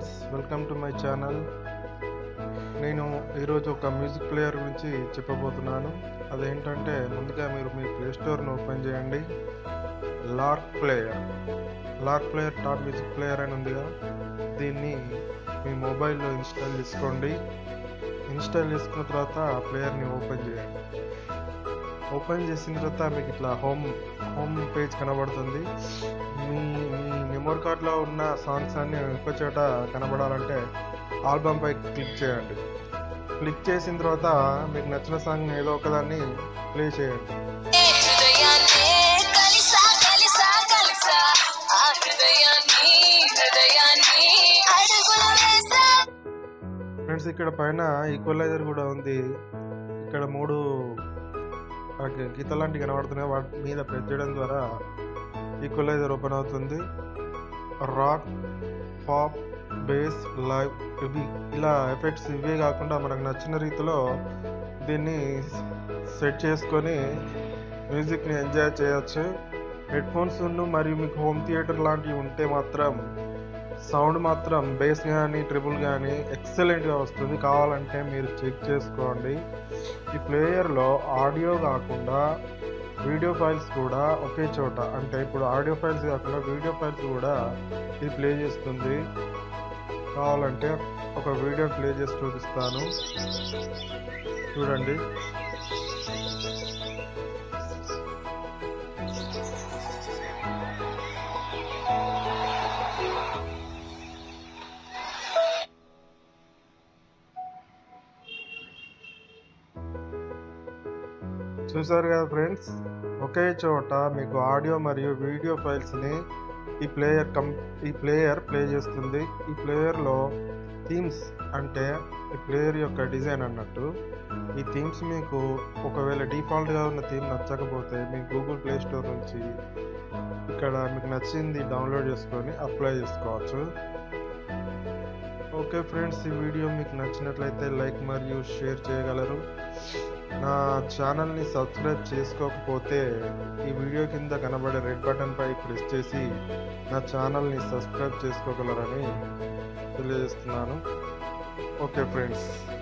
friends welcome to my channel నేను ఈరోజు ఒక మ్యూజిక్ ప్లేయర్ గురించి చెప్పబోతున్నాను అదేంటంటే ముందుగా మీరు మీ ప్లే స్టోర్ను ఓపెన్ చేయండి Lark player Lark player top music player అని ఉందిగా దీన్ని మీ మొబైల్లో ఇన్స్టాల్ చేసుకోండి ఇన్స్టాల్ చేసుకున్న తర్వాత ఆ ప్లేయర్ని ఓపెన్ చేయండి ఓపెన్ చేసిన తర్వాత మీకు ఇట్లా హోమ్ హోమ్ పేజ్ కనబడుతుంది మీ మీ మెమరీ కార్డ్లో ఉన్న సాంగ్స్ అన్ని ఇంకో చోట కనబడాలంటే ఆల్బమ్ పై క్లిక్ చేయండి క్లిక్ చేసిన తర్వాత మీకు నచ్చిన సాంగ్ ఏదో ఒకదాన్ని ప్లే చేయండి హృదయాన్ని కలిసా కలిసా కలిసా ఆ హృదయాన్ని హృదయాన్ని అడుగులు వేసా ఫ్రెండ్స్ ఇక్కడ పైన ఈక్వలైజర్ కూడా ఉంది ఇక్కడ మూడు ఆ గీ- గీత లాంటివి కనబడుతున్నాయి వాటి మీద ప్రెస్ చేయడం ద్వారా ఈక్వలైజర్ ఓపెన్ అవుతుంది రాక్ పాప్ బేస్ లైవ్ ఇవి ఇలా ఎఫెక్ట్స్ ఇవే కాకుండా మనకు నచ్చిన రీతిలో దీన్ని సెట్ చేసుకొని మ్యూజిక్ని ఎంజాయ్ చేయొచ్చు హెడ్ ఫోన్స్ మరియు మీకు హోమ్ థియేటర్ లాంటివి ఉంటే మాత్రం సౌండ్ మాత్రం బేస్ కానీ ట్రిపుల్ కానీ ఎక్సలెంట్గా వస్తుంది కావాలంటే మీరు చెక్ చేసుకోండి ఈ ప్లేయర్లో ఆడియో కాకుండా వీడియో ఫైల్స్ కూడా ఒకే చోట అంటే ఇప్పుడు ఆడియో ఫైల్స్ కాకుండా వీడియో ఫైల్స్ కూడా ఇది ప్లే చేస్తుంది కావాలంటే ఒక వీడియో ప్లే చేసి చూపిస్తాను చూడండి చూసారు కదా ఫ్రెండ్స్ ఒకే చోట మీకు ఆడియో మరియు వీడియో ఫైల్స్ని ఈ ప్లేయర్ కం ఈ ప్లేయర్ ప్లే చేస్తుంది ఈ ప్లేయర్లో థీమ్స్ అంటే ఈ ప్లేయర్ యొక్క డిజైన్ అన్నట్టు ఈ థీమ్స్ మీకు ఒకవేళ డిఫాల్ట్గా ఉన్న థీమ్ నచ్చకపోతే మీ గూగుల్ ప్లే స్టోర్ నుంచి ఇక్కడ మీకు నచ్చింది డౌన్లోడ్ చేసుకొని అప్లై చేసుకోవచ్చు ఓకే ఫ్రెండ్స్ ఈ వీడియో మీకు నచ్చినట్లయితే లైక్ మరియు షేర్ చేయగలరు నా ఛానల్ని సబ్స్క్రైబ్ చేసుకోకపోతే ఈ వీడియో కింద కనబడే రెడ్ బటన్ పై ప్రెస్ చేసి నా ఛానల్ని సబ్స్క్రైబ్ చేసుకోగలరని తెలియజేస్తున్నాను ఓకే ఫ్రెండ్స్